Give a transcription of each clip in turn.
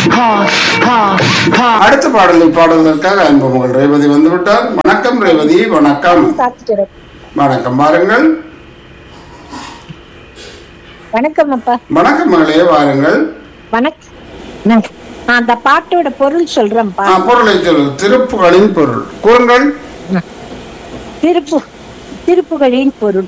அடுத்த பாடலை பாடுவதற்காக அன்பு மகள் ரேவதி வந்துவிட்டார் வணக்கம் ரேவதி வணக்கம் காத்துட்டு வணக்கம் பாருங்கள் வணக்கம் அப்பா வணக்கம் மகளே வாருங்கள் வணக்கம் நான் நான் அந்த பாட்டோட பொருள் சொல்றேன்ப்பா ஆ, பொருளை சொல்லு திருப்புகளின் பொருள் கூறுங்கள் திருப்பு திருப்புகளின் பொருள்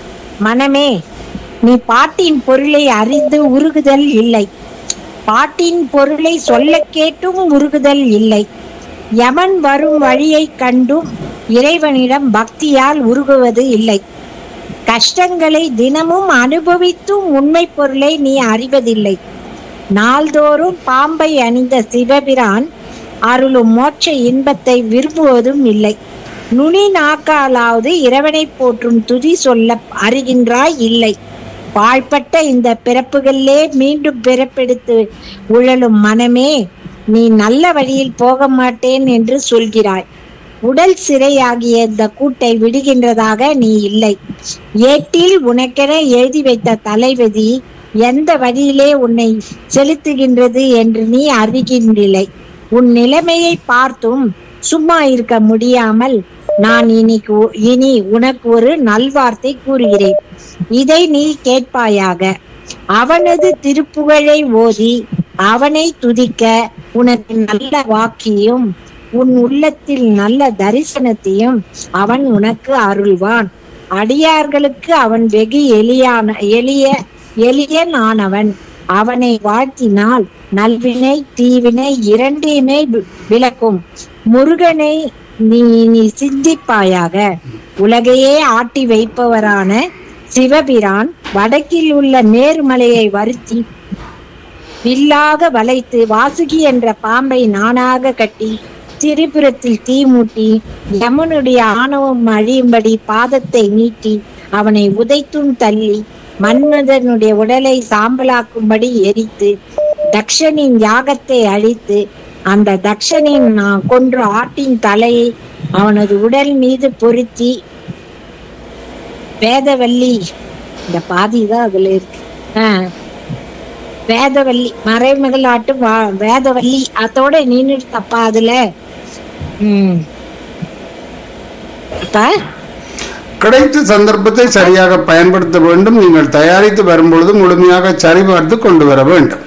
மனமே நீ பாட்டின் பொருளை அறிந்து உருகுதல் இல்லை பாட்டின் பொருளை சொல்ல கேட்டும் உருகுதல் இல்லை யமன் வரும் வழியை கண்டும் இறைவனிடம் பக்தியால் உருகுவது இல்லை கஷ்டங்களை தினமும் அனுபவித்தும் உண்மை பொருளை நீ அறிவதில்லை நாள்தோறும் பாம்பை அணிந்த சிவபிரான் அருளும் மோட்ச இன்பத்தை விரும்புவதும் இல்லை நுனி நாக்காலாவது இறைவனை போற்றும் துதி சொல்ல அறிகின்றாய் இல்லை பாழ்பட்ட இந்த பிறப்புகளிலே மீண்டும் பிறப்பெடுத்து உழலும் மனமே நீ நல்ல வழியில் போக மாட்டேன் என்று சொல்கிறாய் உடல் சிறையாகிய இந்த கூட்டை விடுகின்றதாக நீ இல்லை ஏட்டில் உனக்கென எழுதி வைத்த தலைவிதி எந்த வழியிலே உன்னை செலுத்துகின்றது என்று நீ அறிகின்றில்லை உன் நிலைமையை பார்த்தும் சும்மா இருக்க முடியாமல் நான் இன்னைக்கு உ- இனி உனக்கு ஒரு நல்வார்த்தை கூறுகிறேன் இதை நீ கேட்பாயாக அவனது திருப்புகழை ஓதி அவனை துதிக்க உனக்கு நல்ல வாக்கியும் உன் உள்ளத்தில் நல்ல தரிசனத்தையும் அவன் உனக்கு அருள்வான் அடியார்களுக்கு அவன் வெகு எளியான எளிய எளியன் ஆனவன் அவனை வாழ்த்தினால் நல்வினை தீவினை இரண்டையுமே வி- விளக்கும் முருகனை நீ நீ சிந்திப்பாயாக உலகையே ஆட்டி வைப்பவரான சிவபிரான் வடக்கில் உள்ள நேர்மலையை வருத்தி வில்லாக வளைத்து வாசுகி என்ற பாம்பை நானாக கட்டி திரிபுரத்தில் தீ மூட்டி யமனுடைய ஆணவம் அழியும்படி பாதத்தை நீட்டி அவனை உதைத்தும் தள்ளி மன்மதனுடைய உடலை சாம்பலாக்கும்படி எரித்து தக்ஷனின் யாகத்தை அழித்து அந்த தக்ஷனின் நான் கொன்ற ஆட்டின் தலையை அவனது உடல் மீது பொருத்தி வேதவல்லி இந்த பாதி தான் அதுல இருக்கு ஆஹ் வேதவல்லி மறைமகளாட்டு வா- வேதவல்லி அதோட நின்னுட்டு தப்பா அதுல உம் அப்ப கிடைத்த சந்தர்ப்பத்தை சரியாக பயன்படுத்த வேண்டும் நீங்கள் தயாரித்து வரும்பொழுது முழுமையாக சரிபார்த்து கொண்டு வர வேண்டும்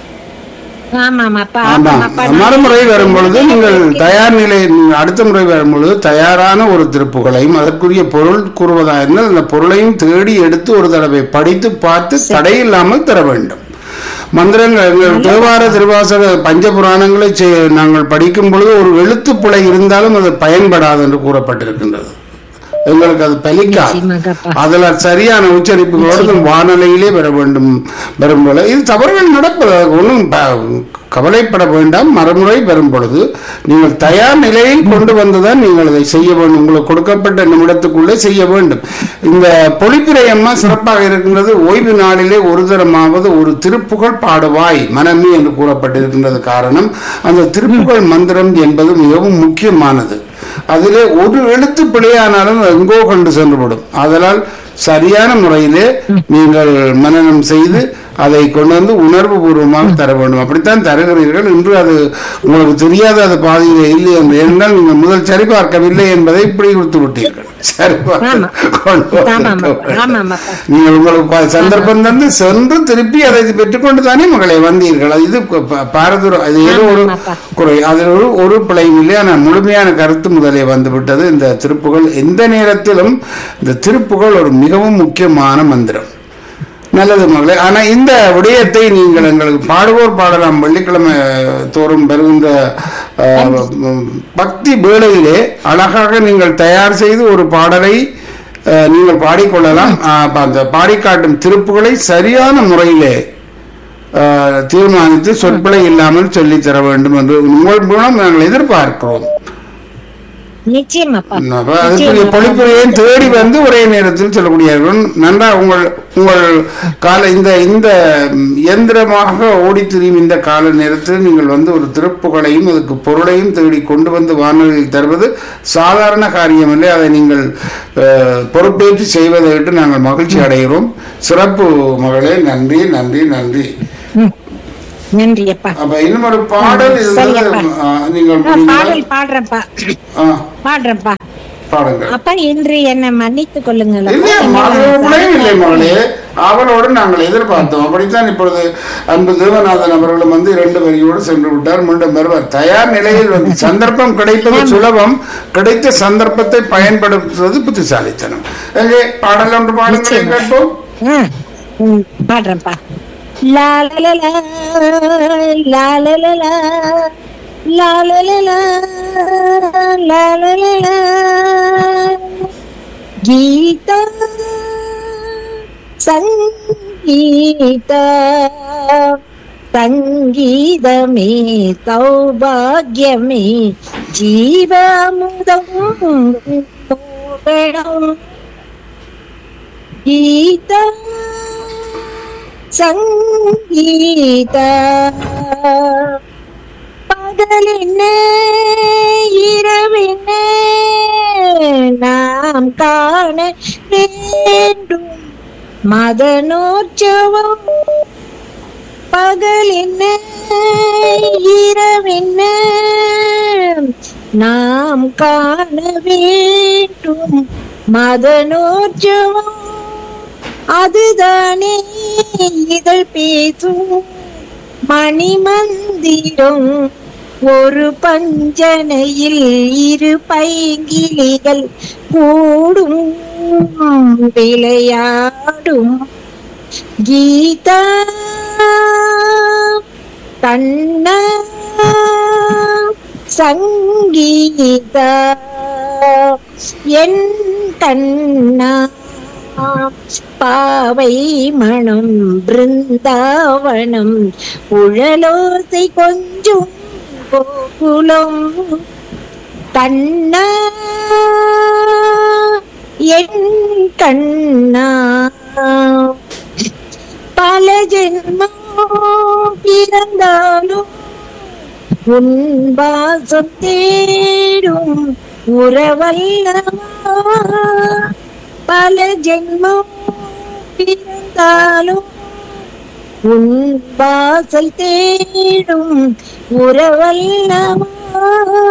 ஆமாமாப்பா ஆமா ஆமாமாப்பா மறுமுறை வரும்பொழுது நீங்கள் தயார் நிலை அடுத்த முறை வரும்பொழுது தயாரான ஒரு திருப்புகளையும் அதற்குரிய பொருள் கூறுவதா இருந்தால் அந்த பொருளையும் தேடி எடுத்து ஒரு தடவை படித்து பார்த்து தடையில்லாமல் தர வேண்டும் மந்திரங்கள் எங்கள் தேவார திருவாசக பஞ்சபுராணங்களை செ- நாங்கள் படிக்கும் பொழுது ஒரு எழுத்து பிழை இருந்தாலும் அது பயன்படாது என்று கூறப்பட்டிருக்கின்றது எங்களுக்கு அது பலிக்காது நிச்சயமாகப்பா. அதுல சரியான உச்சரிப்புகளோடு வானொலியிலே வர வேண்டும் வரும் போல இது தவறுகள் நடப்பது ஒன்றும் கவலைப்பட வேண்டாம் மறுமுறை வரும் பொழுது நீங்கள் தயார் நிலையில் கொண்டு வந்துதான் நீங்கள் அதை செய்ய வேண்டும் உங்களுக்கு கொடுக்கப்பட்ட நிமிடத்துக்குள்ளே செய்ய வேண்டும் இந்த பொழிப்புரை அம்மா சிறப்பாக இருக்கின்றது ஓய்வு நாளிலே ஒரு தரமாவது ஒரு திருப்புகழ் பாடுவாய் மனமே என்று கூறப்பட்டிருக்கின்றது காரணம் அந்த திருப்புகழ் மந்திரம் என்பது மிகவும் முக்கியமானது அதிலே ஒரு எழுத்து பிழையானாலும் அது எங்கோ கொண்டு சென்றுவிடும் அதனால் சரியான முறையிலே நீங்கள் மனனம் செய்து அதை கொண்டு வந்து உணர்வு பூர்வமாக தர வேண்டும் அப்படித்தான் தருகிறீர்கள் இன்று அது உங்களுக்கு தெரியாத அது பாதியிலே இல்லை என்று என்றால் நீங்கள் முதல் சரிபார்க்கவில்லை என்பதை இப்படி கொடுத்து விட்டீர்கள் சரிபார்க்க ஆமா. கொண்டு வந்திருக்க ஆமாமாப்பா, வேண்டும். ஆமாமாப்பா. நீங்கள் உங்களுக்கு ப- சந்தர்ப்பம் தந்து சென்று திருப்பி அதை பெற்றுக்கொண்டு தானே மகளை வந்தீர்கள் அது இது ப- பாரதூரம் அது ஏதோ ஒரு ஆமாமாப்பா. குறை அதில் ஒரு ஒரு பிழையும் இல்லை ஆனால் முழுமையான கருத்து முதலே வந்துவிட்டது இந்த திருப்புகள் எந்த நேரத்திலும் இந்த திருப்புகள் ஒரு மிகவும் முக்கியமான மந்திரம் நல்லது மகளே ஆனா இந்த விடயத்தை நீங்கள் எங்களுக்கு பாடுவோர் பாடலாம் வெள்ளிக்கிழமை தோறும் பெறுகின்ற அஹ், ம், பக்தி வேளையிலே அழகாக நீங்கள் தயார் செய்து ஒரு பாடலை அஹ், நீங்கள் பாடிக்கொள்ளலாம் அஹ், அப்ப அந்த பாடிக்காட்டும் திருப்புகளை சரியான முறையிலே அஹ், தீர்மானித்து சொற்பிழை இல்லாமல் சொல்லித் தர வேண்டும் என்று உங்கள் மூலம் நாங்கள் எதிர்பார்க்கிறோம் நிச்சயமாப்பா அப்ப அதுக்குரிய பொழிப்புரையும் தேடி வந்து ஒரே நேரத்தில் சொல்லக்கூடியார்கள் நன்றா உங்கள் உங்கள் கால இந்த இந்த ம், இயந்திரமாக ஓடி திரியும் இந்த கால நேரத்தில் நீங்கள் வந்து ஒரு திருப்புகளையும் அதுக்கு பொருளையும் தேடி கொண்டு வந்து வானொலியில் தருவது சாதாரண காரியமில்லை அதை நீங்கள் அஹ், பொறுப்பேற்று செய்வதை விட்டு நாங்கள் மகிழ்ச்சி அடைகிறோம் சிறப்பு மகளே நன்றி நன்றி நன்றி நன்றி அப்பா அப்ப இன்னும் ஒரு பாடல் இருந்தது சரியப்பா. ஆ, நீங்கள் நான் நீங்கள்- பாடல் பாடுறேன்ப்பா ஆ, பாடுறேன்ப்பா பாடுங்கள் அப்பா இன்று என்னை மன்னித்துக் கொள்ளுங்கள் அப்பா. இல்லை மகளே இல்லை மகளே அவளோடு நாங்கள் எதிர்பார்த்தோம் அப்படித்தான் இப்பொழுது அன்பு தேவநாதன் அவர்களும் வந்து இரண்டு வரியோடு சென்று விட்டார் மீண்டும் வருவார் தயார் நிலையில் வந்து சந்தர்ப்பம் கிடைப்பது சுலபம் கிடைத்த சந்தர்ப்பத்தை பயன்படுத்துவது புத்திசாலித்தனம் எங்கே பாடல் ஒன்று பாடுங்களை நிச்சயமா. கேட்போம் ஆ, ம், பாடுறேன்ப்பா லாலலலா, லாலலலா, லாலலலா, லாலலலா. கீதா சங்கீதா சங்கீதமே சௌபாகியமே ஜீவமுதம் மோகனம் கீதா சங்கீத பகலின இரவின நாம் காண வேண்டும் மதனோற்சவம் பகலின இரவின நாம் காண வேண்டும் மதனோற்சவம் அதுதானே இதழ் பேசும் மணிமந்திரம் ஒரு பஞ்சனையில் இரு பைங்கிலிகள் கூடும் விளையாடும் கீதா கண்ணா சங்கீதா என் கண்ணா பாவை மணம் பிருந்தாவனம் உழலோசை கொஞ்சம் கோகுலம் கண்ணா என் கண்ணா பல ஜென்மம் பிறந்தாலும் உன் வாசம் தேடும் உறவல்லவா பல ஜென்மம் பிறந்தாலும் உன் வாசல் தேடும் உறவல்லவா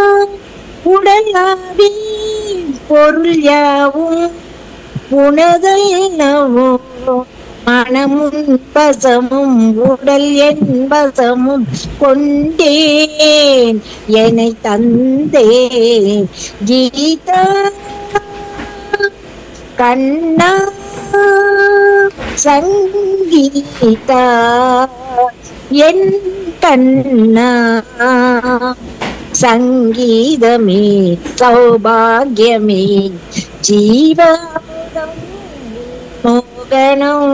உடலாவி பொருள் யாவும் உணதல்லவோ மனமும் பசமும் உடல் என்பசமும் கொண்டேன் என்னை தந்தேன் கீதா கண்ணா சங்கீதா என் கண்ணா சங்கீதமே சௌபாகியமே ஜீவாமுதம் மோகனம்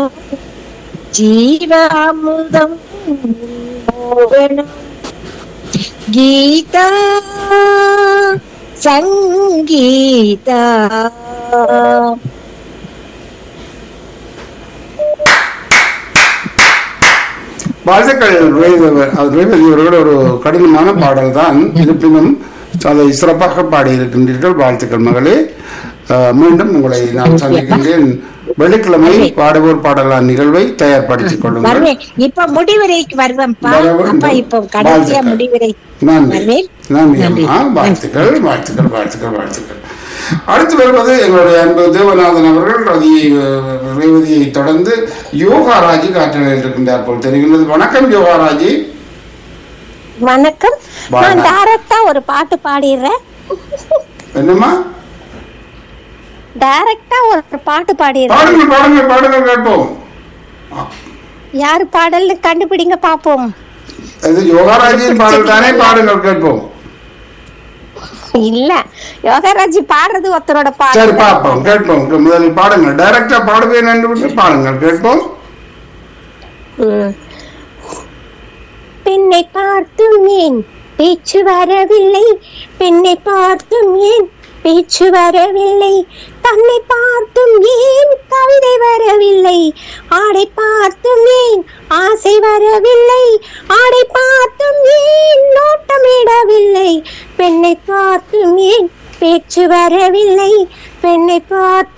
ஜீவாமுதம் மோகனம் கீதா சங்கீதா வாழ்த்துக்கள் ரேவதி அவர் ரேவதி அவர்கள் ஒரு கடினமான பாடல் தான் இருப்பினும் அதை சிறப்பாக பாடியிருக்கின்றீர்கள் வாழ்த்துக்கள் மகளே அஹ், மீண்டும் உங்களை நான் சந்திக்கின்றேன் வெள்ளிக்கிழமை பாடுவோர் பாடலாம் நிகழ்வை தயார்படுத்திக் கொள்ளுங்கள் வருவேன் இப்ப முடிவுரைக்கு வருவேன்ப்பா வர வேண்டும். அப்பா இப்போ கடைசியா வாழ்த்துக்கள். முடிவுரை நன்றி வருவேன் நன்றி நன்றி. அம்மா வாழ்த்துக்கள் வாழ்த்துக்கள் வாழ்த்துக்கள் வாழ்த்துக்கள் அடுத்து வருவது எங்களுடைய அன்பு தேவநாதன் அவர்கள் ரதியை அஹ், ரேவதியை தொடர்ந்து யோகாராஜி காற்றலில் இருக்கின்றார் போல் தெரிகின்றது வணக்கம் யோகாராஜி வணக்கம் வணக்கம். நான் டைரக்டா ஒரு பாட்டு பாடிடுறேன் என்னம்மா டைரக்டா ஒரு பாட்டு பாடிடுறேன் பாடுங்கள் பாடுங்கள் பாடுங்கள் கேட்போம் யாரு பாடல்னு கண்டுபிடிங்க பாப்போம் இது யோகாராஜியின் பாடல் தானே பாடுங்கள் கேட்போம் இல்ல யோகராஜி பாடுறது ஒருத்தரோட சரி பாடல் பார்ப்போம் கேட்போம் முதலில் பாடுங்கள் டைரக்டா பாடுவேன் என்று விட்டு பாடுங்கள் கேட்போம் ம். பெண்ணை பார்த்தும் ஏன் பேச்சு வரவில்லை பெண்ணை பார்த்தும் ஏன் பேச்சு வரவில்லை தன்னை பார்த்தும் ஏன் கவிதை வரவில்லை ஆடை பார்த்தும் ஏன் ஆசை வரவில்லை ஆடை பார்த்தும் ஏன் நோட்டமிடவில்லை பெண்ணை பார்த்தும் ஏன் பேச்சு வரவில்லை பெண்ணை பார்த்து